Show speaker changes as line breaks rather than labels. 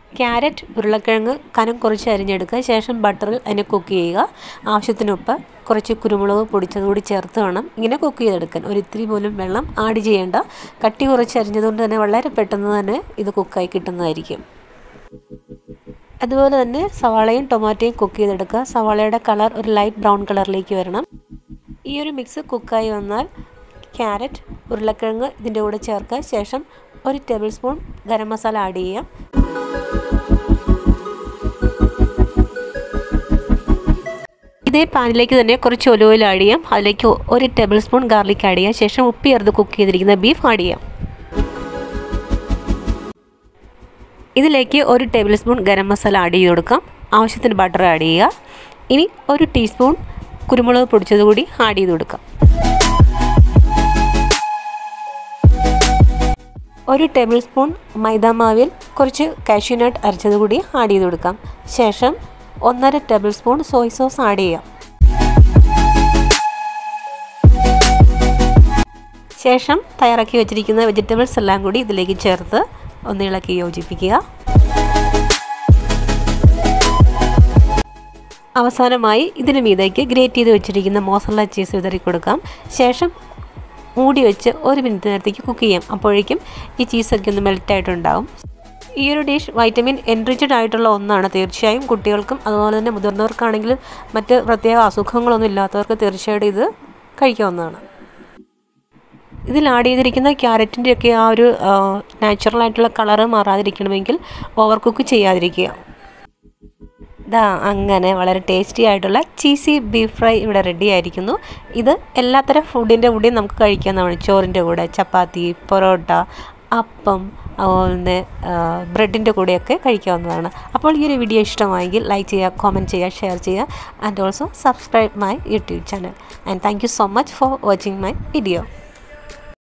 carrot ഉരുളക്കിഴങ്ങ് കനം കുറച്ച് അരിഞ്ഞെടുക്കുക ശേഷം ബട്ടറിൽ അതിനെ കുക്ക് ചെയ്യുക ആവശ്യത്തിന് ഉപ്പ് കുറച്ച് കുരുമുളക് പൊടിച്ചത് കൂടി ചേർത്ത് വേണം ഇങ്ങനെ കുക്ക് ചെയ്തെടുക്കാൻ ഒരു ഇത്തിരി പോലും വെള്ളം ആഡ് ചെയ്യേണ്ട കട്ടി കുറച്ച് അരിഞ്ഞതുകൊണ്ട് തന്നെ വളരെ പെട്ടെന്ന് തന്നെ ഇത് കുക്കായി കിട്ടുന്നതായിരിക്കും അതുപോലെ തന്നെ സവാളയും ടൊമാറ്റോയും കുക്ക് ചെയ്തെടുക്കുക സവാളയുടെ കളർ ഒരു ലൈറ്റ് ബ്രൗൺ കളറിലേക്ക് വരണം ഈ ഒരു മിക്സ് കുക്കായി വന്നാൽ ക്യാരറ്റ് ഉരുളക്കിഴങ്ങ് ഇതിൻ്റെ കൂടെ ചേർക്കുക ശേഷം ഒരു table spoon garam masala add ചെയ്യാം ഇതേ പാനിലേക്ക് തന്നെ കുറച്ച് ഒലിവ് ഓയിൽ ആഡ് ചെയ്യാം അതിലേക്ക് ഒരു ടേബിൾ സ്പൂൺ ഗാർലിക് ആഡ് ചെയ്യാം ശേഷം ഉപ്പി ചേർത്ത് കുക്ക് ചെയ്തിരിക്കുന്ന ബീഫ് ആഡ് ചെയ്യാം ഇതിലേക്ക് ഒരു table spoon garam masala add ചെയ്ത് കൊടുക്കാം ആവശ്യത്തിന് ബട്ടർ ആഡ് ചെയ്യുക ഇനി ഒരു ടീസ്പൂൺ കുരുമുളക് പൊടിച്ചത് കൂടി ആഡ് ചെയ്ത് കൊടുക്കാം ഒരു ടേബിൾ സ്പൂൺ മൈദാമാവിൽ കുറച്ച് കാഷ്യൂനട്ട് അരച്ചത് കൂടി ആഡ് ചെയ്ത് കൊടുക്കാം ശേഷം ഒന്നര table spoon soy sauce add ചെയ്യാം ശേഷം തയ്യാറാക്കി വെച്ചിരിക്കുന്ന വെജിറ്റബിൾസ് എല്ലാം കൂടി ഇതിലേക്ക് ചേർത്ത് ഒന്ന് ഇളക്കി യോജിപ്പിക്കുക അവസാനമായി ഇതിന് മീതേക്ക് ഗ്രേറ്റ് ചെയ്ത് വെച്ചിരിക്കുന്ന മോസറല ചീസ് വിതറി കൊടുക്കാം ശേഷം മൂടി വെച്ച് ഒരു മിനിറ്റ് നേരത്തേക്ക് കുക്ക് ചെയ്യാം അപ്പോഴേക്കും ഈ ചീസൊക്കെ ഒന്ന് മെൽറ്റായിട്ടുണ്ടാവും ഈ ഒരു ഡിഷ് വൈറ്റമിൻ എൻറിച്ചഡ് ആയിട്ടുള്ള ഒന്നാണ് തീർച്ചയായും കുട്ടികൾക്കും അതുപോലെ തന്നെ മുതിർന്നവർക്കാണെങ്കിലും മറ്റ് പ്രത്യേക അസുഖങ്ങളൊന്നും ഇല്ലാത്തവർക്ക് തീർച്ചയായിട്ടും ഇത് കഴിക്കാവുന്നതാണ് ഇതിൽ ആഡ് ചെയ്തിരിക്കുന്ന ക്യാരറ്റിൻ്റെ ഒക്കെ ആ ഒരു നാച്ചുറൽ ആയിട്ടുള്ള കളറ് മാറാതിരിക്കണമെങ്കിൽ ഓവർ കുക്ക് ചെയ്യാതിരിക്കുക ദാ അങ്ങനെ വളരെ ടേസ്റ്റി ആയിട്ടുള്ള ചീസി ബീഫ് ഫ്രൈ ഇവിടെ റെഡി ആയിരിക്കുന്നു ഇത് എല്ലാത്തരം ഫുഡിൻ്റെ കൂടെയും നമുക്ക് കഴിക്കാവുന്നതാണ് ചോറിൻ്റെ കൂടെ ചപ്പാത്തി പൊറോട്ട അപ്പം അതുപോലെ തന്നെ ബ്രെഡിൻ്റെ കൂടെയൊക്കെ കഴിക്കാവുന്നതാണ് അപ്പോൾ ഈ ഒരു വീഡിയോ ഇഷ്ടമായെങ്കിൽ ലൈക്ക് ചെയ്യുക കോമെൻറ്റ് ചെയ്യുക ഷെയർ ചെയ്യുക and also subscribe my YouTube channel and thank you so much for watching my video